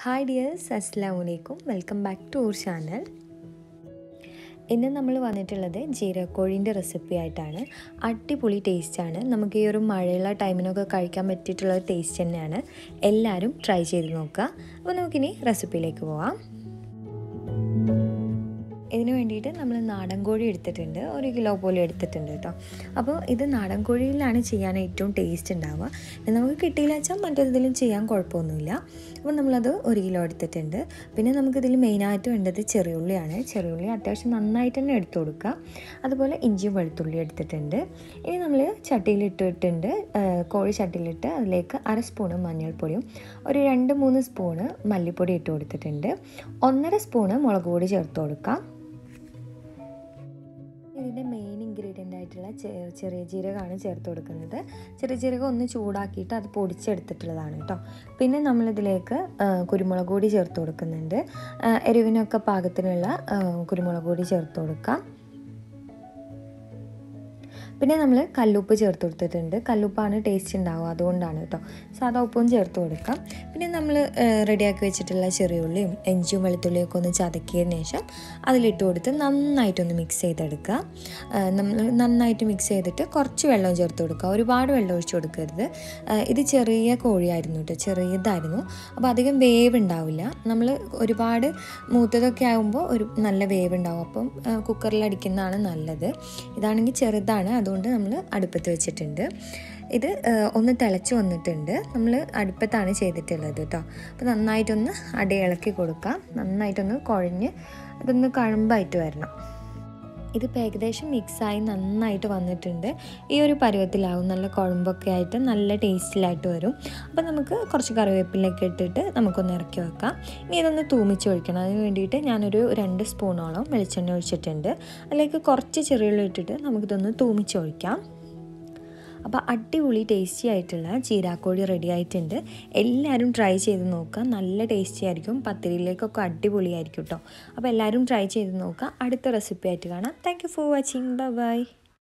hi dears അസ്സാം വലൈക്കും welcome back to our channel ഇന്ന് നമ്മൾ വന്നിട്ടുള്ളത് ജീരകോഴിൻ്റെ റെസിപ്പി ആയിട്ടാണ് അടിപൊളി ടേസ്റ്റാണ് നമുക്ക് ഈ ഒരു മഴയുള്ള ടൈമിനൊക്കെ കഴിക്കാൻ പറ്റിയിട്ടുള്ള ടേസ്റ്റ് തന്നെയാണ് എല്ലാവരും ട്രൈ ചെയ്ത് നോക്കുക അപ്പോൾ നമുക്കിനി റെസിപ്പിയിലേക്ക് പോവാം ഇതിന് വേണ്ടിയിട്ട് നമ്മൾ നാടൻ കോഴി എടുത്തിട്ടുണ്ട് ഒരു കിലോ പോലെ എടുത്തിട്ടുണ്ട് കേട്ടോ അപ്പോൾ ഇത് നാടൻ കോഴിയിലാണ് ചെയ്യാൻ ഏറ്റവും ടേസ്റ്റ് ഉണ്ടാവുക നമുക്ക് കിട്ടിയില്ല വെച്ചാൽ മറ്റേതിലും ചെയ്യാൻ കുഴപ്പമൊന്നുമില്ല അപ്പോൾ നമ്മളത് ഒരു കിലോ എടുത്തിട്ടുണ്ട് പിന്നെ നമുക്കിതിൽ മെയിനായിട്ട് വേണ്ടത് ചെറിയുള്ളിയാണ് ചെറിയുള്ളി അത്യാവശ്യം നന്നായിട്ട് തന്നെ എടുത്തു കൊടുക്കുക അതുപോലെ ഇഞ്ചിയും വെളുത്തുള്ളി എടുത്തിട്ടുണ്ട് ഇനി നമ്മൾ ചട്ടിയിലിട്ടിട്ടുണ്ട് കോഴി ചട്ടിയിലിട്ട് അതിലേക്ക് അര സ്പൂണ് മഞ്ഞൾപ്പൊടിയും ഒരു രണ്ട് മൂന്ന് സ്പൂണ് മല്ലിപ്പൊടി ഇട്ട് കൊടുത്തിട്ടുണ്ട് ഒന്നര സ്പൂണ് മുളക് പൊടി ചേർത്ത് കൊടുക്കാം ഇതിൻ്റെ മെയിൻ ഇൻഗ്രീഡിയൻ്റ് ആയിട്ടുള്ള ചെറിയ ജീരകമാണ് ചേർത്ത് കൊടുക്കുന്നത് ചെറിയ ജീരകം ഒന്ന് ചൂടാക്കിയിട്ട് അത് പൊടിച്ചെടുത്തിട്ടുള്ളതാണ് കേട്ടോ പിന്നെ നമ്മളിതിലേക്ക് കുരുമുളക് പൊടി ചേർത്ത് കൊടുക്കുന്നുണ്ട് എരിവിനൊക്കെ പാകത്തിനുള്ള കുരുമുളക് പൊടി ചേർത്ത് കൊടുക്കാം പിന്നെ നമ്മൾ കല്ലുപ്പ് ചേർത്ത് കൊടുത്തിട്ടുണ്ട് കല്ലുപ്പാണ് ടേസ്റ്റ് ഉണ്ടാവുക അതുകൊണ്ടാണ് കേട്ടോ സാധാ ഉപ്പും ചേർത്ത് കൊടുക്കാം പിന്നെ നമ്മൾ റെഡിയാക്കി വെച്ചിട്ടുള്ള ചെറിയുള്ളിയും എഞ്ചിയും വെളുത്തുള്ളിയും ഒക്കെ ഒന്ന് ചതക്കിയതിന് ശേഷം അതിലിട്ട് കൊടുത്ത് നന്നായിട്ടൊന്ന് മിക്സ് ചെയ്തെടുക്കുക നമ്മൾ നന്നായിട്ട് മിക്സ് ചെയ്തിട്ട് കുറച്ച് വെള്ളം ചേർത്ത് കൊടുക്കുക ഒരുപാട് വെള്ളം ഒഴിച്ച് കൊടുക്കരുത് ഇത് ചെറിയ കോഴിയായിരുന്നു കേട്ടോ ചെറിയതായിരുന്നു അപ്പോൾ അധികം വേവ് ഉണ്ടാവില്ല നമ്മൾ ഒരുപാട് മൂത്തതൊക്കെ ആകുമ്പോൾ ഒരു നല്ല വേവ് ഉണ്ടാവും അപ്പം കുക്കറിൽ അടിക്കുന്നതാണ് നല്ലത് ഇതാണെങ്കിൽ ചെറുതാണ് അതുകൊണ്ട് നമ്മൾ അടുപ്പത്ത് വെച്ചിട്ടുണ്ട് ഇത് ഒന്ന് തിളച്ച് വന്നിട്ടുണ്ട് നമ്മൾ അടുപ്പത്താണ് ചെയ്തിട്ടുള്ളത് കേട്ടോ അപ്പോൾ നന്നായിട്ടൊന്ന് അടയിളക്കി കൊടുക്കാം നന്നായിട്ടൊന്ന് കുഴഞ്ഞ് അതൊന്ന് കഴമ്പായിട്ട് വരണം ഇതിപ്പോൾ ഏകദേശം മിക്സായി നന്നായിട്ട് വന്നിട്ടുണ്ട് ഈ ഒരു പരുവത്തിലാവും നല്ല കുഴമ്പൊക്കെ ആയിട്ട് നല്ല ടേസ്റ്റിലായിട്ട് വരും അപ്പോൾ നമുക്ക് കുറച്ച് കറിവേപ്പിലൊക്കെ ഇട്ടിട്ട് നമുക്കൊന്ന് ഇറക്കി വെക്കാം ഇനി ഇതൊന്ന് തൂമിച്ച് ഒഴിക്കണം അതിന് വേണ്ടിയിട്ട് ഞാനൊരു രണ്ട് സ്പൂണോളം വെളിച്ചെണ്ണ ഒഴിച്ചിട്ടുണ്ട് അതിലേക്ക് കുറച്ച് ചെറിയുള്ളി ഇട്ടിട്ട് നമുക്കിതൊന്ന് തൂമിച്ച് ഒഴിക്കാം അപ്പോൾ അടിപൊളി ടേസ്റ്റി ആയിട്ടുള്ള ചീരാക്കോഴി റെഡി ആയിട്ടുണ്ട് എല്ലാവരും ട്രൈ ചെയ്ത് നോക്കുക നല്ല ടേസ്റ്റി ആയിരിക്കും പത്തിരിയിലേക്കൊക്കെ അടിപൊളിയായിരിക്കും കേട്ടോ അപ്പോൾ എല്ലാവരും ട്രൈ ചെയ്ത് നോക്കുക അടുത്ത റെസിപ്പി ആയിട്ട് കാണാം thank for watching bye by